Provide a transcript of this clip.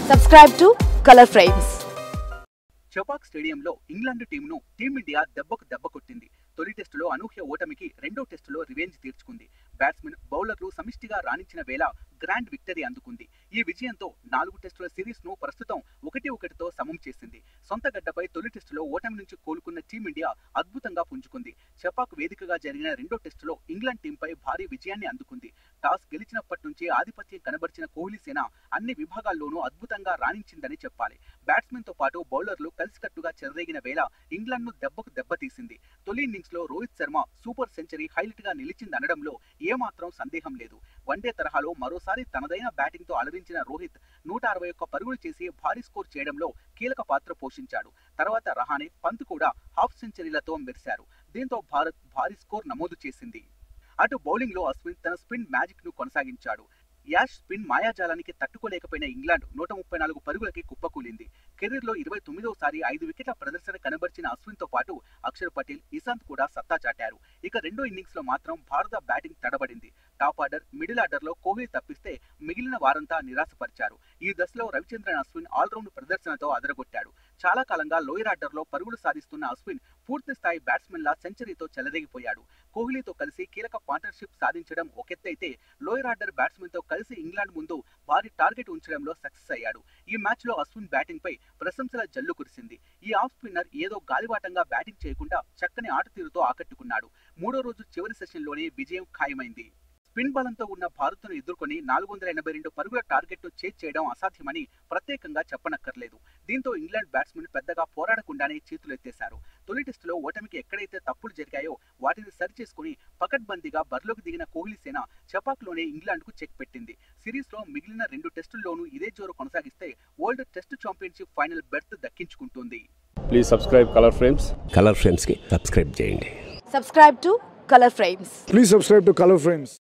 Subscribe to Color Frames. Chepauk స్టేడియంలో England టీంను team India దెబ్బకు దెబ్బ కొట్టింది తొలి టెస్టులో అనూహ్య ఓటమికి రెండో టెస్టులో రివెంజ్ తీర్చుకుంది బ్యాట్స్మెన్ బౌలర్లు సమిష్టిగా రాణించిన వేళ గ్రాండ్ విక్టరీ అందుకుంది ఈ విజయంతో నాలుగు టెస్టుల సిరీస్ ను ప్రస్తుతం ఒకటి ఒకటితో సమం చేసింది సొంత గడ్డపై తొలి టెస్టులో ఓటమి నుంచి కోలుకున్న టీమిండియా అద్భుతంగా పుంజుకుంది చపాక్ వేదికగా జరిగిన రెండో టెస్టులో ఇంగ్లాండ్ టీంపై భారీ విజయాన్ని అందుకుంది టాస్ గెలిచినప్పటి నుంచి ఆధిపత్యం కనబరిచిన కోహ్లీ సేన అన్ని విభాగాల్లోనూ అద్భుతంగా రాణించిందని చెప్పాలి బ్యాట్స్మెన్ తో పాటు బౌలర్లు కలిసికట్టుగా చెలరేగిన వేళ ఇంగ్లాండ్ ను దెబ్బకు దెబ్బతీసింది తొలి ఇన్నింగ్స్ లో Rohit Sharma super century highlight గా నిలిచిందనడంలో ఏమాత్రం సందేహం లేదు వన్డే తరహాలో మరోసారి తనదైన బ్యాటింగ్ తో అలరించిన రోహిత్ నూట అరవై ఒక్క పరుగులు చేసి భారీ స్కోర్ చేయడంలో కీలక పాత్ర పోషించాడు తర్వాత రహానే పంత్ కూడా హాఫ్ సెంచరీలతో మెరిశారు దీంతో భారత్ భారీ స్కోర్ నమోదు చేసింది అటు బౌలింగ్ లో అశ్విన్ తన స్పిన్ మ్యాజిక్ ను కొనసాగించాడు యాష్ స్పిన్ మాయాజాలానికి తట్టుకోలేకపోయిన ఇంగ్లాండ్ నూట ముప్పై నాలుగు పరుగులకి కుప్పకూలింది కెరీర్ లో ఇరవై తొమ్మిదోసారి ఐదు వికెట్ల ప్రదర్శన కనబరిచిన అశ్విన్ తో పాటు అక్షర్ పటేల్ ఇశాంత్ కూడా సత్తా చాటారు ఇక రెండో ఇన్నింగ్స్ లో మాత్రం భారత బ్యాటింగ్ తడబడింది టాప్ ఆర్డర్ మిడిల్ ఆర్డర్ లో కోహ్లీ తప్పిస్తే మిగిలిన వారంతా నిరాశపరిచారు ఈ దశలో రవిచంద్రన్ అశ్విన్ ఆల్రౌండ్ ప్రదర్శనతో అదరగొట్టాడు చాలా కాలంగా లోయర్ ఆర్డర్ లో పరుగులు సాధిస్తున్న అశ్విన్ పూర్తి స్థాయి బ్యాట్స్మెన్ లా సెంచరీతో చెలరేగిపోయాడు కోహ్లీతో కలిసి కీలక పార్ట్నర్షిప్ సాధించడం ఒకెత్తైతే లోయర్ ఆర్డర్ బ్యాట్స్మెన్ తో కలిసి ఇంగ్లాండ్ ముందు భారీ టార్గెట్ ఉంచడంలో సక్సెస్ అయ్యాడు ఈ మ్యాచ్ లో అశ్విన్ బ్యాటింగ్ పై ప్రశంసల జల్లు కురిసింది ఈ ఆఫ్ స్పిన్నర్ ఏదో గాలివాటంగా బ్యాటింగ్ చేయకుండా చక్కని ఆట తీరుతో ఆకట్టుకున్నాడు మూడో రోజు చివరి సెషన్లోనే విజయం ఖాయమైంది స్పిన్ బలంతో ఉన్న భారత్ను ఎదుర్కొని నాలుగు వందల ఎనభై రెండు పరుగుల టార్గెట్ను చేజ్ చేయడం అసాధ్యమని ప్రత్యేకంగా చెప్పనక్కర్లేదు దీంతో ఇంగ్లాండ్ బ్యాట్స్మెన్ పెద్దగా పోరాడకుండానే చేతులెత్తేశారు తొలి టెస్టులో ఓటమికి ఎక్కడైతే తప్పులు జరిగాయో వాటిని సరిచేసుకుని పకడ్బందీగా బరిలోకి దిగిన కోహ్లీ సేన చపాక్లోనే ఇంగ్లాండ్కు చెక్ పెట్టింది సిరీస్లో మిగిలిన రెండు టెస్టుల్లోనూ ఇదే జోరు కొనసాగిస్తే world test championship final berth దక్కించుకుంటుంది please subscribe colour frames colour ఫ్రేమ్స్కి సబ్స్క్రైబ్ చేయండి Subscribe to Color Frames. Please subscribe to Color Frames.